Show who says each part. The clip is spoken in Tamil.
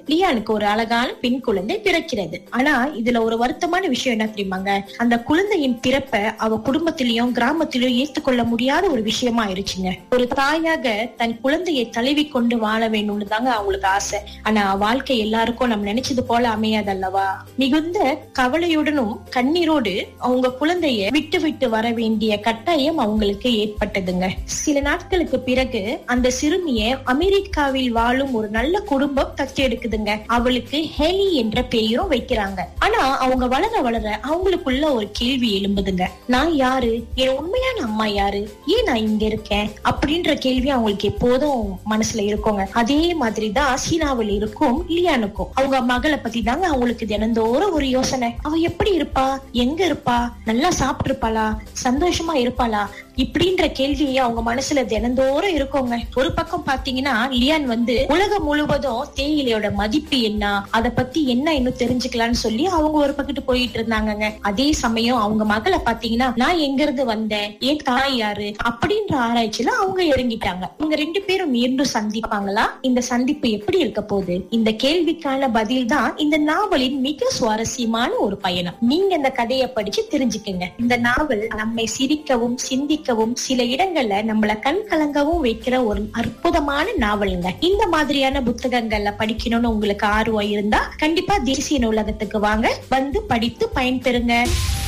Speaker 1: லியானுக்கு ஒரு அழகான பெண் குழந்தை பிறக்கிறது ஆனா இதுல ஒரு வருத்தமான விஷயம் என்ன தெரியுமாங்க அந்த குழந்தையின் பிறப்ப அவ குடும்பத்திலயும் கிராமத்திலயும் ஏத்துக்கொள்ள முடியாத ஒரு விஷயமா ஆயிருச்சுங்க ஒரு தாயாக தன் குழந்தையை தழுவி கொண்டு வாழ வேணும்னு தாங்க அவங்களுக்கு ஆசை ஆனா வாழ்க்கை எல்லாருக்கும் நம்ம நினைச்சது போல அமையாதல்லவா மிகுந்த கவலையுடனும் கண்ணீரோடு அவங்க குழந்தைய விட்டு விட்டு வர வேண்டிய கட்டாயம் அவங்களுக்கு ஏற்பட்டதுங்க சில நாட்களுக்கு பிறகு அந்த சிறுமிய அமெரிக்காவில் வாழும் ஒரு நல்ல குடும்பம் தத்தெடுக்குதுங்க அவளுக்கு ஹெலி என்ற பெயரும் வைக்கிறாங்க ஆனா அவங்க வளர வளர அவங்களுக்குள்ள ஒரு கேள்வி எழும்புதுங்க நான் யாரு என் உண்மையான அம்மா யாரு ஏன் நான் இங்க இருக்கேன் அப்படின்ற கேள்வி அவங்களுக்கு எப்போதும் மனசுல இருக்குங்க அதே மாதிரிதான் சீனாவில் இருக்கும் லியானுக்கும் அவங்க மகளை பத்தி தாங்க அவங்களுக்கு தினந்தோறும் ஒரு யோசனை அவ எப்படி இருப்பா எங்க இருப்பா நல்லா சாப்பிட்டு இருப்பாளா சந்தோஷமா இருப்பாளா இப்படின்ற கேள்வி அவங்க மனசுல தினந்தோறும் இருக்குங்க ஒரு பக்கம் பாத்தீங்கன்னா லியான் வந்து உலகம் முழுவதும் தேயிலையோட மதிப்பு என்ன அத பத்தி என்ன இன்னும் தெரிஞ்சுக்கலாம்னு சொல்லி அவங்க ஒரு பக்கத்து போயிட்டு இருந்தாங்கங்க அதே சமயம் அவங்க மகளை பாத்தீங்கன்னா நான் எங்க இருந்து வந்தேன் என் தாய் யாரு அப்படின்ற ஆராய்ச்சியில அவங்க இறங்கிட்டாங்க இவங்க ரெண்டு பேரும் மீண்டும் சந்திப்பாங்களா இந்த சந்திப்பு எப்படி இருக்க போகுது இந்த கேள்விக்கான பதில் தான் இந்த நாவலின் மிக சுவாரஸ்யமான ஒரு பயணம் நீங்க இந்த கதையை படிச்சு தெரிஞ்சுக்கங்க இந்த நாவல் நம்மை சிரிக்கவும் சிந்திக்கவும் சில இடங்கள்ல நம்மள கண் கலங்கவும் வைக்கிற ஒரு அற்புதமான நாவலுங்க இந்த மாதிரியான புத்தகங்கள்ல படிக்கணும்னு உங்களுக்கு ஆர்வம் இருந்தா கண்டிப்பா தேசிய நூலகத்துக்கு வாங்க வந்து படித்து பயன்பெறுங்க